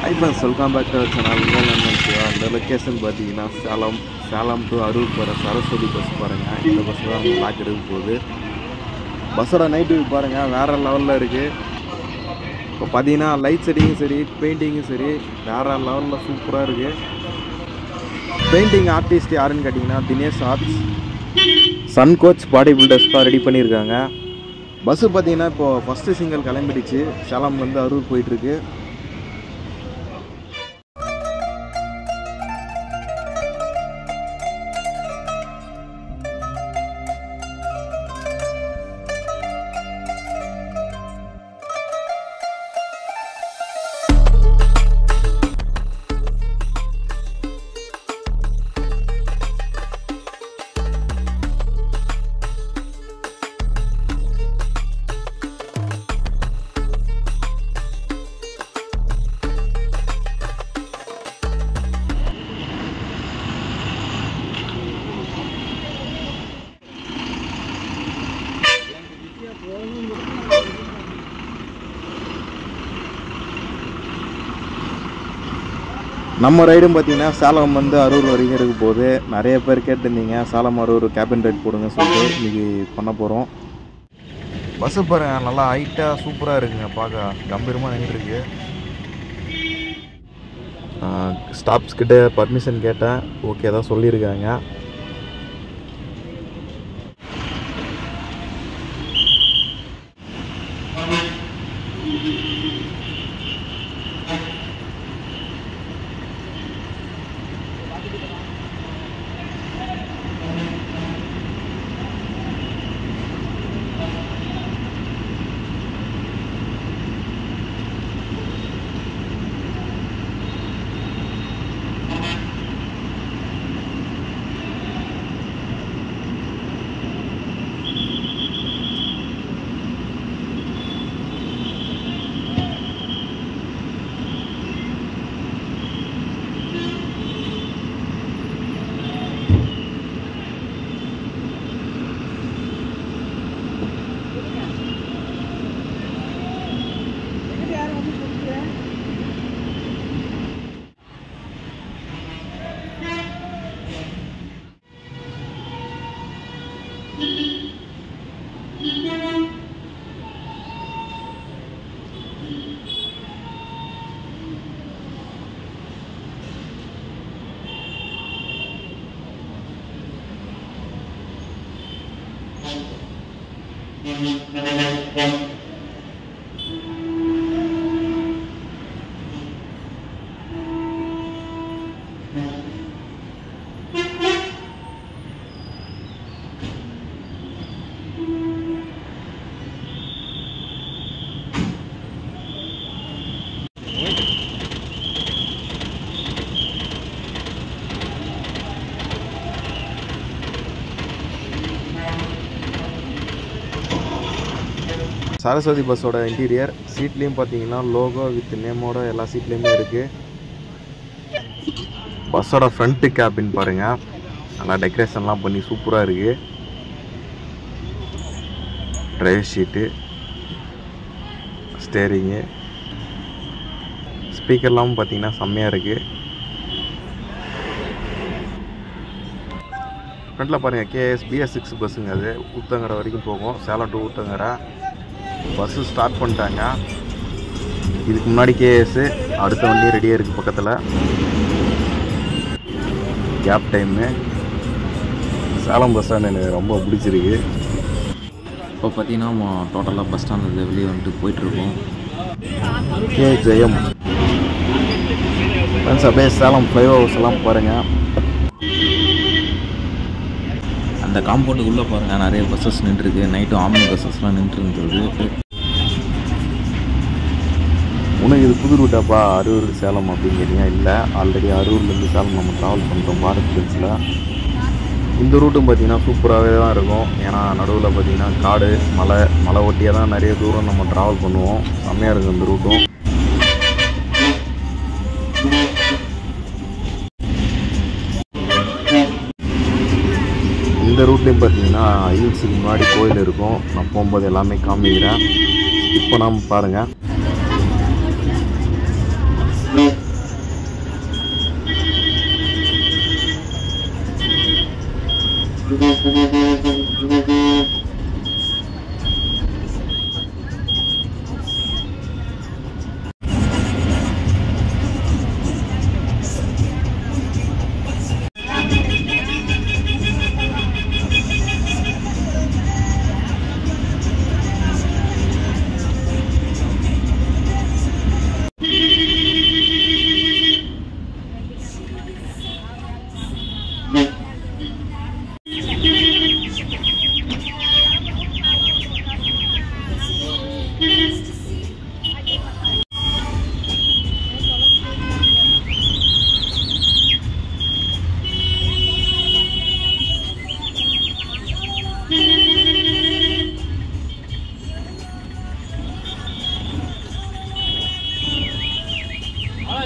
High friends welcome back to channel உங்கள் அந்த location பார்த்தீங்கன்னா சேலம் சேலம் டு அரூர் போகிற சரஸ்வதி பஸ் பாருங்கள் இந்த பஸ் தான் நம்ம லாக் எடுக்க போகுது பஸ்ஸோட நைட் வியூ பாருங்கள் வேறு லெவலில் இருக்குது இப்போ பார்த்தீங்கன்னா லைட் செட்டிங்கும் சரி பெயிண்டிங்கும் சரி வேறு லெவலில் சூப்பராக இருக்குது பெயிண்டிங் ஆர்டிஸ்ட் யாருன்னு கேட்டிங்கன்னா Dinesh arts sun coach body builders தான் ரெடி பண்ணியிருக்காங்க பஸ்ஸு பார்த்தீங்கன்னா இப்போது ஃபஸ்ட்டு சிங்கிள் கிளம்பிடுச்சு சேலம்லேருந்து அரூர் போயிட்டுருக்கு நம்ம ரைடும் பார்த்தீங்கன்னா சேலம் வந்து அரூர் வரைக்கும் இருக்க போகுது நிறைய பேர் கேட்டிருந்தீங்க சேலம் அரூர் கேபின் ரைட் போடுங்க சொல்லிட்டு இன்னைக்கு பண்ண போகிறோம் பஸ்ஸு பாருங்க நல்லா ஹைட்டாக சூப்பராக இருக்குங்க பார்க்க கம்பீரமாக நின்றுருக்கு ஸ்டாப்ஸ் கிட்ட பர்மிஷன் கேட்டேன் ஓகே தான் சொல்லியிருக்காங்க சரஸ்வதி பஸ்ஸோட இன்டீரியர் சீட்லேயும் பார்த்தீங்கன்னா லோகோ வித் நேமோட எல்லா சீட்லேயுமே இருக்குது பஸ்ஸோட ஃப்ரண்ட்டு கேபின் பாருங்கள் நல்லா டெக்கரேஷன்லாம் பண்ணி சூப்பராக இருக்குது டிரைவர் ஷீட்டு ஸ்டேரிங்கு ஸ்பீக்கர்லாம் பார்த்தீங்கன்னா செம்மையாக இருக்குது ஃப்ரண்ட்டில் பாருங்கள் கேஎஸ் பிஎஸ் சிக்ஸ் பஸ்ஸுங்க அது ஊத்தங்கரை வரைக்கும் போகும் Salem to Uthangarai bus start பண்ணிட்டாங்க இதுக்கு முன்னாடி கேஎஸ் அடுத்த வண்டி ரெடியாக இருக்குது பக்கத்தில் gap time Salem bus stand எனக்கு ரொம்ப பிடிச்சிருக்கு இப்போ பார்த்தீங்கன்னா நம்ம டோட்டலாக பஸ் ஸ்டாண்டில் வெளியே வந்துட்டு போயிட்டுருக்கோம் கே ஜெயம் ஃப்ரெண்ட்ஸ் அப்படியே சேலம் ஃப்ளைவ் ஹவுஸ் எல்லாம் பாருங்கள் அந்த காம்பவுண்டுக்குள்ளே பாருங்கள் நிறைய பஸ்ஸஸ் நின்றுருக்கு நைட்டும் ஆம்னி பஸ்ஸஸ்லாம் நின்றுருந்தது உனக்கு இது புது ரூட்டாப்பா அரூர் சேலம் அப்படின்னு கேட்டீங்க இல்லை ஆல்ரெடி அரூர்லேருந்து சேலம் நம்ம ட்ராவல் பண்ணுறோம் பாரத் பென்ஸில் இந்த ரூட்டும் பார்த்தீங்கன்னா சூப்பராகவே தான் இருக்கும் ஏன்னா நடுவில் பார்த்தீங்கன்னா காடு மலை மலை ஒட்டியே தான் நிறைய தூரம் நம்ம ட்ராவல் பண்ணுவோம் செம்மையாக இருக்கும் இந்த ரூட்டும் இந்த ரூட்லேயும் பார்த்தீங்கன்னா ஹில்ஸுக்கு முன்னாடி கோயில் இருக்கும் நான் போகும்போது எல்லாமே காமிக்கிறேன் இப்போ நாம் பாருங்கள்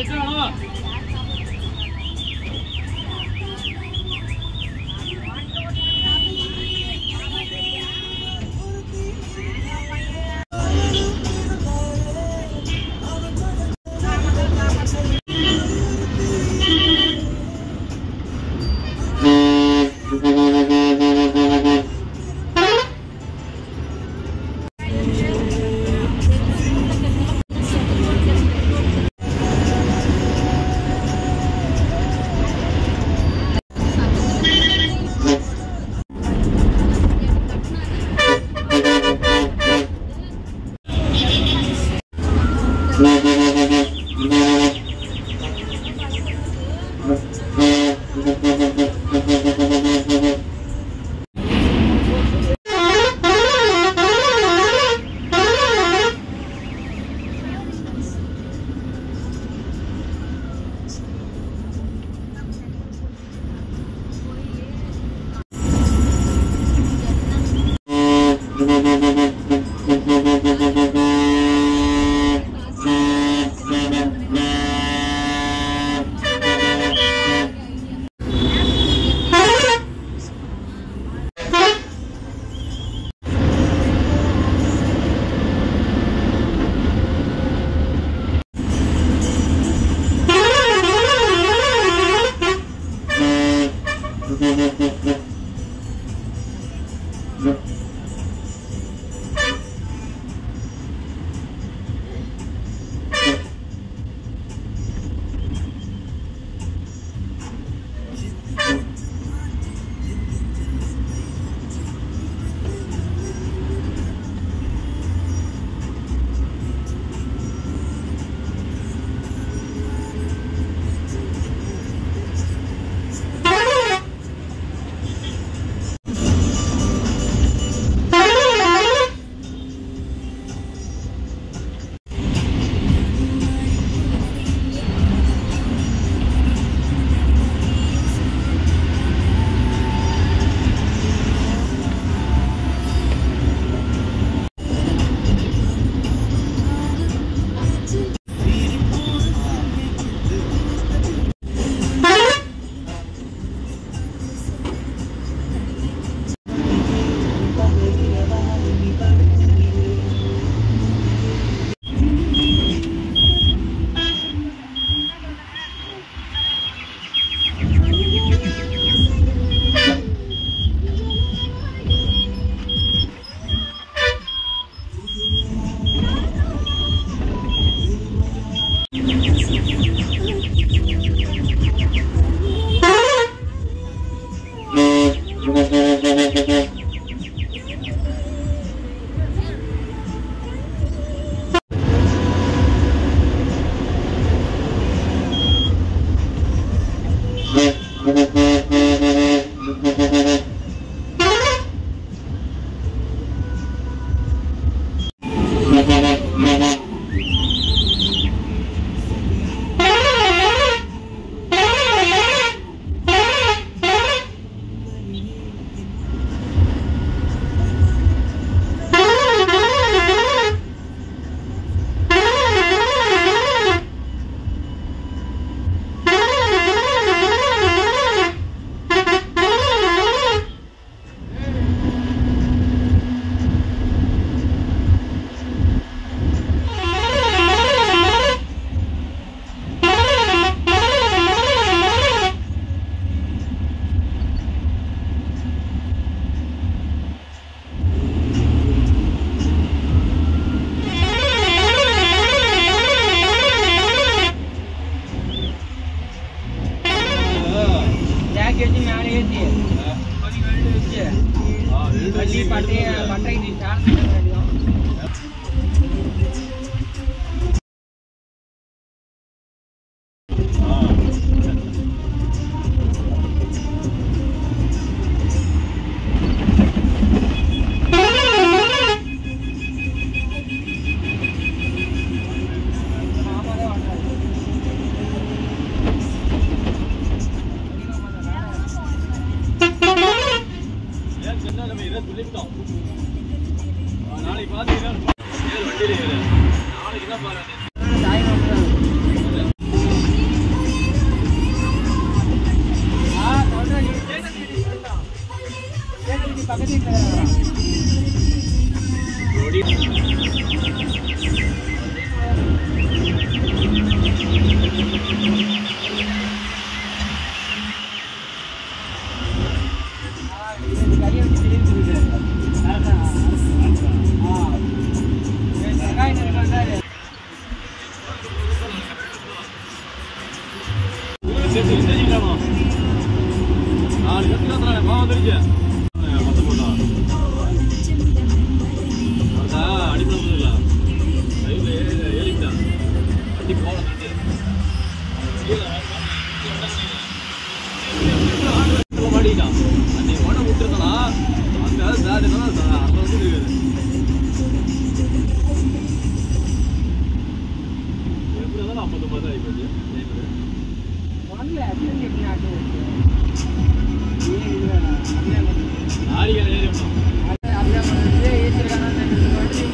ஜாக்கி வச்சு மேலே ஏற்றி கொஞ்சம் வெள்ளி வச்சு வள்ளி பட்டை பட்டை நீ ஃபேன் வேண்டியதான் மாமாவே வாங்குறாரு. தாய் மாமனார். வரல அப்படியே எப்படி ஆட்டு ஓட்டு ஏன் இல்லை அப்படியே அப்படியே பண்ணுறது ஏற்றிருக்காங்க வண்டி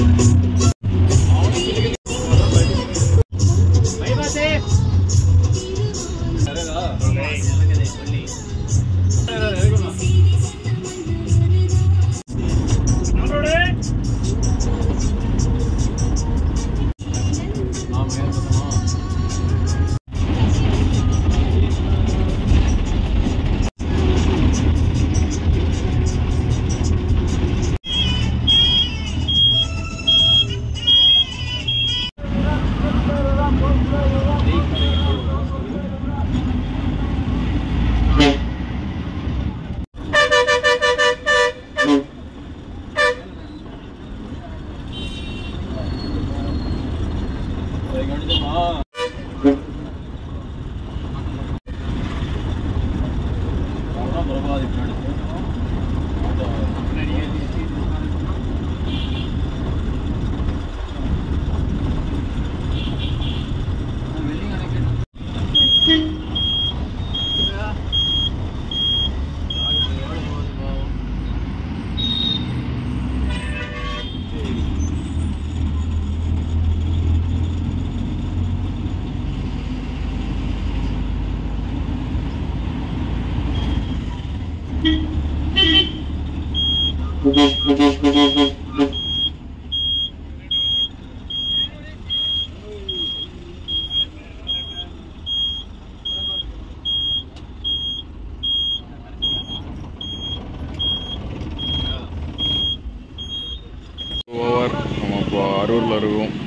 Bye, Bate. ஓவர் நம்ம இப்போ அரூரில் இருக்கோம்